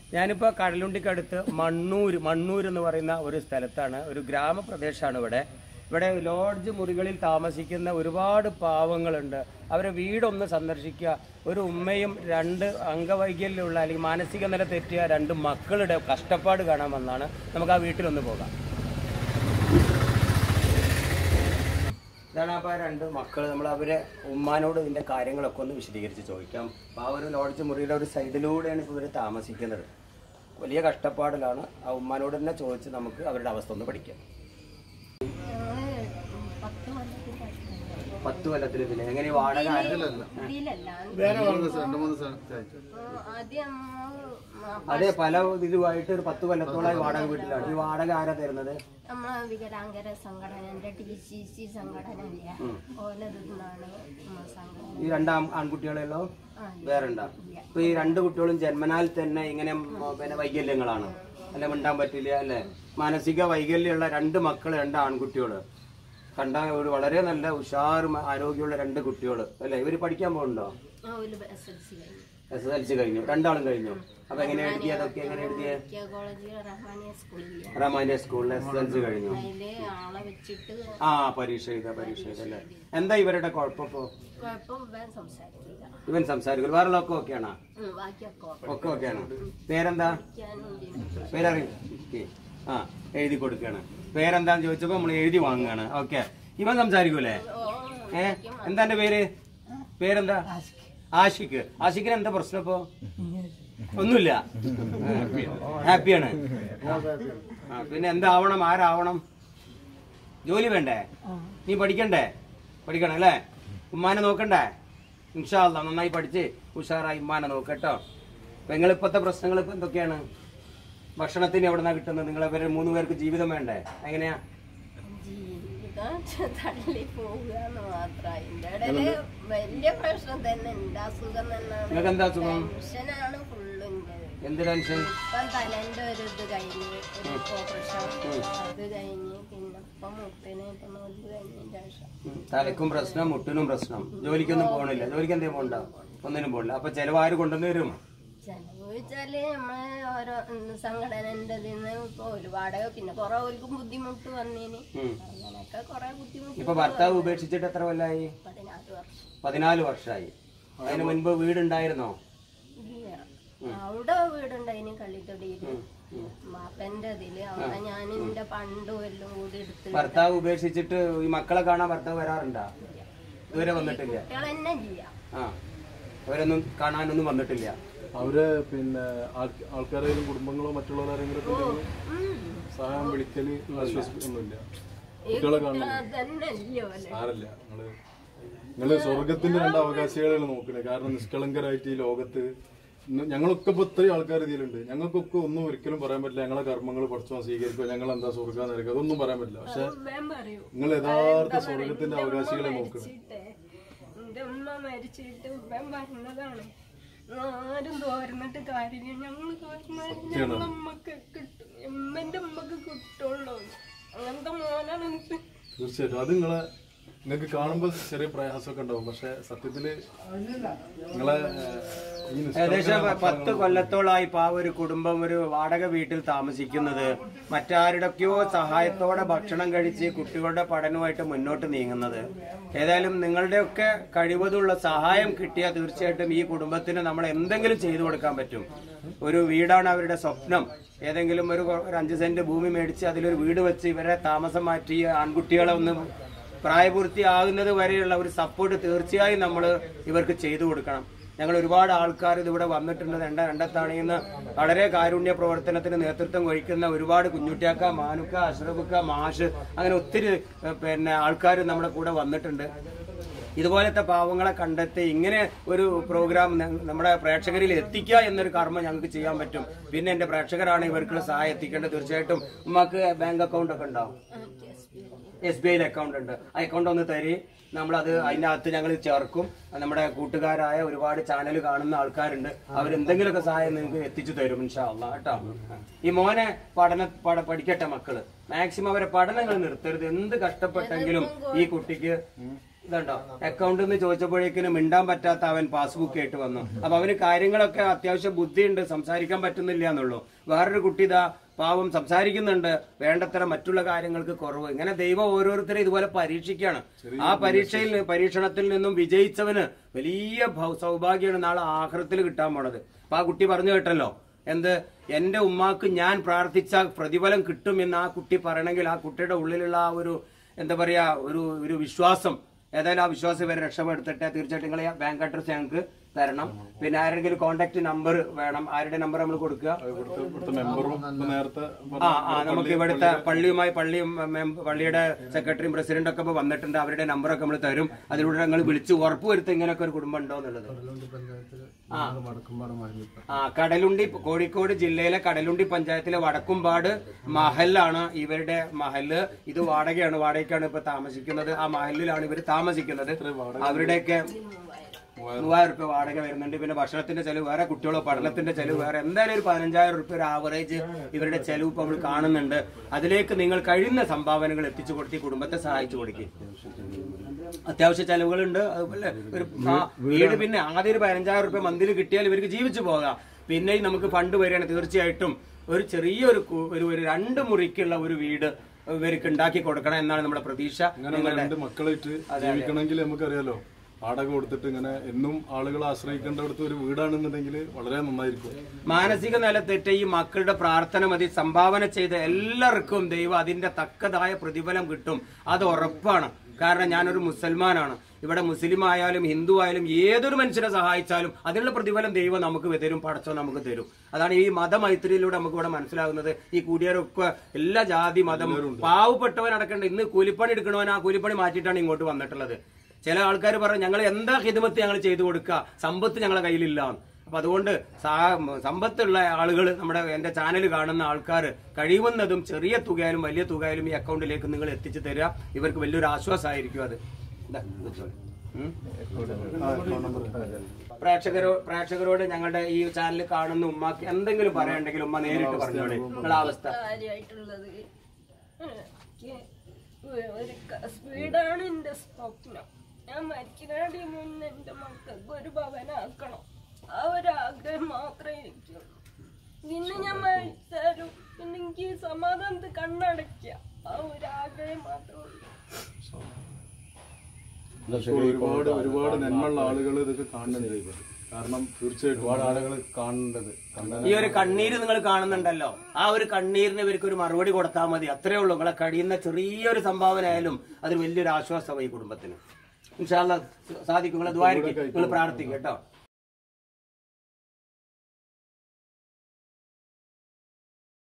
ഞാനിപ്പോൾ കടലുണ്ടിക്കടുത്ത് മണ്ണൂർ മണ്ണൂർ എന്ന് പറയുന്ന ഒരു സ്ഥലത്താണ് ഒരു ഗ്രാമപ്രദേശമാണ് ഇവിടെ ഇവിടെ ലോഡ്ജ് മുറികളിൽ താമസിക്കുന്ന ഒരുപാട് പാവങ്ങളുണ്ട് അവരെ വീടൊന്ന് സന്ദർശിക്കുക ഒരു ഉമ്മയും രണ്ട് അംഗവൈകല്യമുള്ള അല്ലെങ്കിൽ മാനസിക നില തെറ്റിയ രണ്ട് മക്കളുടെ കഷ്ടപ്പാട് കാണാൻ വന്നാണ് നമുക്ക് ആ വീട്ടിലൊന്ന് പോകാം ഇതാണ് അപ്പോൾ രണ്ട് മക്കൾ നമ്മൾ അവരെ ഉമ്മാനോട് ഇതിൻ്റെ കാര്യങ്ങളൊക്കെ ഒന്ന് വിശദീകരിച്ച് ചോദിക്കാം അപ്പോൾ ആ ഒരു ലോഡ്ജ് മുറിയുടെ ഒരു സൈഡിലൂടെയാണ് ഇപ്പോൾ ഇവർ താമസിക്കുന്നത് വലിയ കഷ്ടപ്പാടിലാണ് ആ ഉമ്മാനോട് തന്നെ ചോദിച്ച് നമുക്ക് അവരുടെ അവസ്ഥ ഒന്ന് പഠിക്കാം പത്ത് കൊല്ലത്തിൽ പഠിക്കുന്നത് പത്ത് കൊല്ലത്തിൽ ഇതിൽ എങ്ങനെ ഈ വാടക ആരുടെ- ഇതിലല്ല രണ്ട് മൂന്ന് സ്ഥലത്തായിട്ട് ആദ്യം അതെ പല ഇതിലുമായിട്ട് ഒരു പത്ത് കൊല്ലത്തോളമായി വാടക വീട്ടിലാണ് ഈ വാടക ആരാ തരുന്നത് നമ്മളെ വികലാംഗര സംഘടനന്റെ ടി സി സി സംഘടന ഇല്ല ഓലതിന്നാണ് നമ്മളെ സംഘടന ഈ രണ്ട് ആൺ- ആൺകുട്ടികളെല്ലോ ആ, വേറെ ഉണ്ടാ ഇപ്പൊ ഈ രണ്ട് കുട്ടികളും ജന്മനാൽ തന്നെ ഇങ്ങനെ ഉം, പിന്നെ വൈകല്യങ്ങളാണ് അല്ലെ മിണ്ടാൻ പറ്റില്ല അല്ലെ മാനസിക വൈകല്യമുള്ള രണ്ട് മക്കൾ രണ്ട് ആൺകുട്ടികള് കണ്ട ഒരു വളരെ നല്ല ഉഷാർ ആരോഗ്യമുള്ള രണ്ട് കുട്ടികൾ അല്ലെ ഇവര് പഠിക്കാൻ പോകുന്നുണ്ടോ ആ, ഒരു എസ് എൽ സി കഴിഞ്ഞു എസ് എസ് എൽ സി കഴിഞ്ഞു രണ്ടാളും കഴിഞ്ഞു അപ്പൊ എങ്ങനെ എഴുതിയതൊക്കെ എങ്ങനെ എഴുതിയ കെ കോളേജിൽ റഹ്മാനിയ സ്കൂളില്ല റഹ്മാന്റെ സ്കൂളിൽ എസ് എസ് എൽ സി കഴിഞ്ഞു അതില് ആളെ വെച്ചിട്ട് ആ പരീക്ഷ എഴുതാ പരീക്ഷ എഴുതല്ലേ എന്താ ഇവരുടെ കുഴപ്പപ്പോ കുഴപ്പം വേഗം സംസാരിക്കില്ല ഇവൻ സംസാരിക്കും വേറെ ഒക്കെ ഓക്കെയാണോ ഉം, ബാക്കിയൊക്കെ ഓക്കെ. ഒക്കെ ഓക്കെയാണ് പേരെന്താ പഠിക്കാനും ഇതിനും. പേരറിയും ഓക്കേ. ആ എഴുതി കൊടുക്കാണ് പേരെന്താന്ന് ചോദിച്ചപ്പോ നമ്മൾ എഴുതി വാങ്ങുകയാണ് ഓക്കെ ഇവൻ സംസാരിക്കൂലേ ഓ, ഏ എന്താ എന്റെ പേര് പേരെന്താ ആഷിക്ക് ആഷിക്കിന് എന്താ പ്രശ്നം ഇപ്പോ ഒന്നുമില്ല ഹാപ്പിയാണ് ആ പിന്നെ എന്താവണം ആരാവണം ജോലി വേണ്ടേ നീ പഠിക്കണ്ടേ പഠിക്കണം അല്ലേ ഉമ്മാനെ നോക്കണ്ടേ ഇൻഷാല്ല നന്നായി പഠിച്ച് ഉഷാറായി ഉമ്മാനെ നോക്കട്ടോ അപ്പൊ നിങ്ങളിപ്പോഴത്തെ പ്രശ്നങ്ങൾ ഇപ്പൊ എന്തൊക്കെയാണ് ഭക്ഷണത്തിന് എവിടെന്നാ കിട്ടുന്നത് നിങ്ങളെ പേര് മൂന്ന് പേർക്ക് ജീവിതം വേണ്ടേ എങ്ങനെയാ ജീവിതം തള്ളി പോവുക എന്ന് മാത്രം അതിന്റെ ഇടയില് വലിയ പ്രശ്നം തന്നെ ഉണ്ട് അസുഖം തന്നെയാണ് നിങ്ങൾക്ക് എന്താ സുഖം ടെൻഷനാണ് ഫുള്ളും എന്ത് ടെൻഷൻ ഇപ്പം തലന്റെ ഒരു ഇത് കഴിഞ്ഞ് ഒരു ഓപ്പറേഷൻ അത് കഴിഞ്ഞ് പിന്നെ ഇപ്പം മുട്ടിന് ഇപ്പം നോമ്പ് കഴിഞ്ഞതിന്റെ ശേഷം തലക്കും പ്രശ്നം മുട്ടിനും പ്രശ്നം ജോലിക്കൊന്നും പോകണില്ല ജോലിക്ക് എന്തേ പോകണ്ട ഒന്നിനും പോകില്ല അപ്പൊ ചെലവാര് കൊണ്ടുവന്ന് തരും ചെലവ് വെച്ചാല് നമ്മളെ ഓരോ സംഘടനന്റെ ഇതിന്ന് ഇപ്പൊ ഒരുപാട് പിന്നെ കുറെ ഓർക്കും ബുദ്ധിമുട്ട് വന്നേന് ഉം. അങ്ങനൊക്കെ കുറെ ബുദ്ധിമുട്ട് ഇപ്പൊ ഭർത്താവ് ഉപേക്ഷിച്ചിട്ട് എത്ര കൊല്ലായി പതിനാറ് വർഷം പതിനാല് വർഷമായി അതിന് മുൻപ് വീടുണ്ടായിരുന്നോ ഇല്ല അവിടെ വീടുണ്ടായിന് കള്ളിത്തൊടിയില് മാപ്പന്റെ ഇതില് അവിടെ ഞാൻ എന്റെ പണ്ടും എല്ലാം കൂടി എടുത്ത് ഭർത്താവ് ഉപേക്ഷിച്ചിട്ട് ഈ മക്കളെ കാണാൻ ഭർത്താവ് വരാറുണ്ടോ ഇതുവരെ വന്നിട്ടില്ല കുട്ടികൾ തന്നെ ചെയ്യാം ആ അവരൊന്നും കാണാനൊന്നും വന്നിട്ടില്ല അവരെ പിന്നെ ആൾ- ആൾക്കാരെങ്കിലും കുടുംബങ്ങളോ മറ്റുള്ളവരാരെങ്കിലും ഒക്കെ ഉണ്ടെങ്കിൽ സഹായം വിളിക്കല് ആശ്വസിപ്പിക്കൊന്നുമില്ല കുട്ടികളെ കാണുന്നത് അതന്നെ അല്ലയോ അല്ലെ സാരല്ല നിങ്ങള് നിങ്ങള് സ്വർഗത്തിന്റെ രണ്ട് അവകാശികളാണ് നോക്കുന്നത് കാരണം നിഷ്കളങ്കരായിട്ട് ഈ ലോകത്ത് ഇന്ന് ഞങ്ങളൊക്കെ ഇപ്പൊ ഇത്രയും ആൾക്കാർ ഇതിലുണ്ട് ഞങ്ങൾക്കൊക്കെ ഒന്നും ഒരിക്കലും പറയാൻ പറ്റില്ല ഞങ്ങളെ കർമ്മങ്ങൾ പഠിച്ചോ സ്വീകരിക്കുക ഞങ്ങൾ എന്താ സ്വർഗം നിരക്കുക അതൊന്നും പറയാൻ പറ്റില്ല പക്ഷെ പറയൂ നിങ്ങൾ യഥാർത്ഥ സ്വർഗത്തിന്റെ അവകാശികളെ നോക്കണം മരിച്ചിട്ട് എന്റെ ഉമ്മ മരിച്ചിട്ട് ഉമ്മ പറഞ്ഞതാണ് ആരും തോർന്നിട്ട് കാര്യമില്ല ഞങ്ങൾ തോർന്നാൽ ഞങ്ങളെ അമ്മക്ക് കിട്ടും ഉമ്മന്റെ അമ്മക്ക് കിട്ടുള്ളൂ അങ്ങനത്തെ മോനാണ് എനിക്ക് തീർച്ചയായിട്ടും അത് നിങ്ങളെ നിങ്ങൾക്ക് കാണുമ്പോൾ ചെറിയ പ്രയാസമൊക്കെ ഉണ്ടാവും പക്ഷെ സത്യത്തില് നിങ്ങളെ ഏഹ്, ഈ ഏകദേശം നിഷ്കളങ്കരായ പത്ത് കൊല്ലത്തോളായി ഇപ്പൊ ആ ഒരു കുടുംബം ഒരു വാടക വീട്ടിൽ താമസിക്കുന്നത് മറ്റാരുടെയൊക്കെയോ സഹായത്തോടെ ഭക്ഷണം കഴിച്ച് കുട്ടികളുടെ പഠനവുമായിട്ട് മുന്നോട്ട് നീങ്ങുന്നത് ഏതായാലും നിങ്ങളുടെയൊക്കെ കഴിവതുള്ള സഹായം കിട്ടിയാൽ തീർച്ചയായിട്ടും ഈ കുടുംബത്തിന് നമ്മൾ എന്തെങ്കിലും ചെയ്തു കൊടുക്കാൻ പറ്റും ഒരു വീടാണ് അവരുടെ സ്വപ്നം ഏതെങ്കിലും ഒരു കൊ- ഒരു അഞ്ച് സെന്റ് ഭൂമി മേടിച്ച് അതിലൊരു വീട് വെച്ച് ഇവരെ താമസം മാറ്റി ആൺകുട്ടികളെ ഒന്ന് പ്രായപൂർത്തിയാകുന്നത് വരെയുള്ള ഒരു സപ്പോർട്ട് തീർച്ചയായും നമ്മൾ ഇവർക്ക് ചെയ്തു കൊടുക്കണം ഞങ്ങൾ ഒരുപാട് ആൾക്കാർ ഇതിവിടെ വന്നിട്ടുണ്ട് രണ്ട രണ്ടത്താണിന്ന് വളരെ കാരുണ്യ പ്രവർത്തനത്തിന് നേതൃത്വം വഹിക്കുന്ന ഒരുപാട് കുഞ്ഞുട്ടിയാക്ക മാനുക്ക അഷ്റഫുക്ക മാഷ് അങ്ങനെ ഒത്തിരി ഏഹ്, പിന്നെ ആൾക്കാർ നമ്മുടെ കൂടെ വന്നിട്ടുണ്ട് ഇതുപോലത്തെ പാവങ്ങളെ കണ്ടെത്തി ഇങ്ങനെ ഒരു പ്രോഗ്രാം ന- നമ്മുടെ പ്രേക്ഷകരിൽ എത്തിക്കുക എന്നൊരു കർമ്മം ഞങ്ങൾക്ക് ചെയ്യാൻ പറ്റും പിന്നെ എന്റെ പ്രേക്ഷകരാണ് ഇവർക്കുള്ള സഹായം എത്തിക്കേണ്ടത് തീർച്ചയായിട്ടും ഉമ്മക്ക് ബാങ്ക് അക്കൗണ്ട് ഒക്കെ ഉണ്ടാവും എസ് ബി ഐയിൽ അക്കൗണ്ട് ഉണ്ട് ആ അക്കൗണ്ട് ഒന്ന് തരി നമ്മളത് അതിന്റെ അകത്ത് ഞങ്ങൾ ചേർക്കും നമ്മുടെ കൂട്ടുകാരായ ഒരുപാട് ചാനൽ കാണുന്ന ആൾക്കാരുണ്ട് അവരെന്തെങ്കിലുമൊക്കെ സഹായം നിങ്ങൾക്ക് എത്തിച്ചു തരും ഇൻഷാ അള്ളാ കേട്ടോ ഈ മോനെ പഠന പഠ- പഠിക്കട്ടെ മക്കള് മാക്സിമം അവരെ പഠനങ്ങൾ നിർത്തരുത് എന്ത് കഷ്ടപ്പെട്ടെങ്കിലും ഈ കുട്ടിക്ക് ഇതുണ്ടോ അക്കൗണ്ടിൽ നിന്ന് ചോദിച്ചപ്പോഴേക്കിനും മിണ്ടാൻ പറ്റാത്ത അവൻ പാസ്ബുക്ക് ആയിട്ട് വന്നു അപ്പൊ അവന് കാര്യങ്ങളൊക്കെ അത്യാവശ്യം ബുദ്ധിയുണ്ട് സംസാരിക്കാൻ പറ്റുന്നില്ല എന്നുള്ളൂ വേറൊരു കുട്ടി ഇതാ പാവം സംസാരിക്കുന്നുണ്ട് വേണ്ടത്ര മറ്റുള്ള കാര്യങ്ങൾക്ക് കുറവ് ഇങ്ങനെ ദൈവം ഓരോരുത്തരെ ഇതുപോലെ പരീക്ഷിക്കുകയാണ് ആ പരീക്ഷയിൽ പരീക്ഷണത്തിൽ നിന്നും വിജയിച്ചവന് വലിയ ഭൗ- സൗഭാഗ്യമാണ് നാളെ ആഹ്റത്തിൽ കിട്ടാൻ പോണത് അപ്പൊ ആ കുട്ടി പറഞ്ഞു കേട്ടല്ലോ എന്ത് എന്റെ ഉമ്മാക്ക് ഞാൻ പ്രാർത്ഥിച്ച പ്രതിഫലം കിട്ടുമെന്ന് ആ കുട്ടി പറയണമെങ്കിൽ ആ കുട്ടിയുടെ ഉള്ളിലുള്ള ആ ഒരു എന്താ പറയാ ഒരു ഒരു വിശ്വാസം ഏതായാലും ആ വിശ്വാസം വരെ രക്ഷപ്പെടുത്തട്ടെ തീർച്ചയായിട്ടും നിങ്ങൾ ബാങ്ക് അഡ്രസ് ഞങ്ങൾക്ക് തരണം പിന്നെ ആരെങ്കിലും കോൺടാക്ട് നമ്പർ വേണം ആരുടെ നമ്പർ നമ്മൾ കൊടുക്കുക ഇവിടുത്തെ ഇവിടുത്തെ മെമ്പറും ഇപ്പൊ നേരത്തെ ആ ആ നമുക്ക് ഇവിടുത്തെ പള്ളിയുമായി പള്ളിയും മെമ്പ- പള്ളിയുടെ സെക്രട്ടറിയും പ്രസിഡന്റും ഒക്കെ ഇപ്പൊ വന്നിട്ടുണ്ട് അവരുടെ നമ്പറൊക്കെ നമ്മൾ തരും അതിലൂടെ ഞങ്ങൾ വിളിച്ച് ഉറപ്പുവരുത്തും ഇങ്ങനെയൊക്കെ ഒരു കുടുംബം ഉണ്ടോ എന്നുള്ളത് ആ. ആ കടലുണ്ടി കോഴിക്കോട് ജില്ലയിലെ കടലുണ്ടി പഞ്ചായത്തിലെ വടക്കുംപാട് മഹലാണ് ഇവരുടെ മഹല് ഇത് വാടകയാണ് വാടകയ്ക്കാണ് ഇപ്പൊ താമസിക്കുന്നത് ആ മഹലിലാണ് ഇവർ താമസിക്കുന്നത് അവരുടെയൊക്കെ മൂവായിരം റുപ്യ വാടക വരുന്നുണ്ട് പിന്നെ ഭക്ഷണത്തിന്റെ ചെലവ് വേറെ കുട്ടികളോ പഠനത്തിന്റെ ചെലവ് വേറെ എന്തായാലും ഒരു പതിനഞ്ചായിരം റുപ്യ ഒരു ആവറേജ് ഇവരുടെ ചെലവ് ഇപ്പൊ നമ്മൾ കാണുന്നുണ്ട് അതിലേക്ക് നിങ്ങൾ കഴിയുന്ന സംഭാവനകൾ എത്തിച്ചു കൊടുത്ത് ഈ കുടുംബത്തെ സഹായിച്ചു കൊടുക്കും അത്യാവശ്യ ചെലവുകളുണ്ട് അതുപോലെ ഒരു ആ വീട് പിന്നെ ആദ്യം ഒരു പതിനഞ്ചായിരം റുപ്യ മന്തിൽ കിട്ടിയാൽ ഇവർക്ക് ജീവിച്ചു പോകാം പിന്നെയും നമുക്ക് ഫണ്ട് വരികയാണ് തീർച്ചയായിട്ടും ഒരു ചെറിയൊരു കു- ഒരു ഒരു രണ്ട് മുറിക്കുള്ള ഒരു വീട് ഇവർക്ക് ഉണ്ടാക്കി കൊടുക്കണം എന്നാണ് നമ്മുടെ പ്രതീക്ഷ ഇങ്ങനെ രണ്ട് മക്കളായിട്ട് ജീവിക്കണമെങ്കിൽ നമുക്കറിയാലോ വാടക കൊടുത്തിട്ട് ഇങ്ങനെ എന്നും ആളുകൾ ആശ്രയിക്കേണ്ടടുത്ത് ഒരു വീടാണെന്നുണ്ടെങ്കിൽ വളരെ നന്നായിരിക്കും മാനസിക നിലത്തെറ്റ് ഈ മക്കളുടെ പ്രാർത്ഥന മതി സംഭാവന ചെയ്ത എല്ലാവർക്കും ദൈവം അതിന്റെ തക്കതായ പ്രതിഫലം കിട്ടും അത് ഉറപ്പാണ് കാരണം ഞാനൊരു മുസൽമാനാണ് ഇവിടെ മുസ്ലിം ആയാലും ഹിന്ദു ആയാലും ഏതൊരു മനുഷ്യനെ സഹായിച്ചാലും അതിനുള്ള പ്രതിഫലം ദൈവം നമുക്ക് തരും പടച്ചോ നമുക്ക് തരും അതാണ് ഈ മതമൈത്രിയിലൂടെ നമുക്ക് ഇവിടെ മനസ്സിലാകുന്നത് ഈ കൂടിയവരൊക്കെ എല്ലാ ജാതി മതം പാവപ്പെട്ടവൻ അടക്കണ്ട ഇന്ന് കൂലിപ്പണി എടുക്കണവൻ ആ കൂലിപ്പണി മാറ്റിയിട്ടാണ് ഇങ്ങോട്ട് വന്നിട്ടുള്ളത് ചില ആൾക്കാർ പറഞ്ഞു ഞങ്ങൾ എന്താ ഹിദമത്ത് ഞങ്ങൾ ചെയ്തു കൊടുക്കുക സമ്പത്ത് ഞങ്ങളെ കയ്യിലില്ല അപ്പൊ അതുകൊണ്ട് സാ- സമ്പത്തുള്ള ആളുകൾ നമ്മുടെ എന്റെ ചാനൽ കാണുന്ന ആൾക്കാർ കഴിയുന്നതും ചെറിയ തുകയായാലും വലിയ തുകയായാലും ഈ അക്കൗണ്ടിലേക്ക് നിങ്ങൾ എത്തിച്ചു തരിക ഇവർക്ക് വലിയൊരു ആശ്വാസമായിരിക്കും അത് ദാ, വെച്ചോളൂ. ഉം. പ്രേക്ഷകരോ പ്രേക്ഷകരോട് ഞങ്ങളുടെ ഈ ചാനൽ കാണുന്ന ഉമ്മക്ക് എന്തെങ്കിലും പറയാനുണ്ടെങ്കിൽ ഉമ്മ നേരിട്ട് പറഞ്ഞോളെ നിങ്ങളെ അവസ്ഥ കാര്യമായിട്ടുള്ളത് എനിക്ക് ഒരു ക- വീടാണ് എന്റെ സ്വപ്നം ഞാൻ മരിക്കുന്നതിന് മുന്നേ എന്റെ മക്കൾക്ക് ഒരു ഭവനാക്കണം ആ ഒരു ആഗ്രഹം മാത്രമേ എനിക്കുള്ളൂ ഇന്ന് ഞാൻ മരിച്ചാലും പിന്നെ എനിക്ക് സമാധാനത്തിൽ കണ്ണടയ്ക്കുക ആ ഒരു ആഗ്രഹം മാത്രമേ ഉള്ളൂ ഇപ്പോൾ ഒരുപാട് ഒരുപാട് നന്മയുള്ള ആളുകൾ ഇതൊക്കെ കാണുന്നുണ്ട് കാരണം തീർച്ചയായിട്ടും ഒരുപാട് ആളുകൾ കാണേണ്ടത് ഈ ഒരു കണ്ണീര് നിങ്ങൾ കാണുന്നുണ്ടല്ലോ ആ ഒരു കണ്ണീരിന് ഇവർക്ക് ഒരു മറുപടി കൊടുത്താൽ മതി അത്രേ ഉള്ളൂ നിങ്ങളെ കഴിയുന്ന ചെറിയൊരു സംഭാവന ആയാലും അത് വലിയൊരു ആശ്വാസമായി ഈ കുടുംബത്തിന് ഇൻഷാല്ല സാധിക്കും നിങ്ങൾ ദ്വാരിക്കും നിങ്ങൾ പ്രാർത്ഥിക്കും കേട്ടോ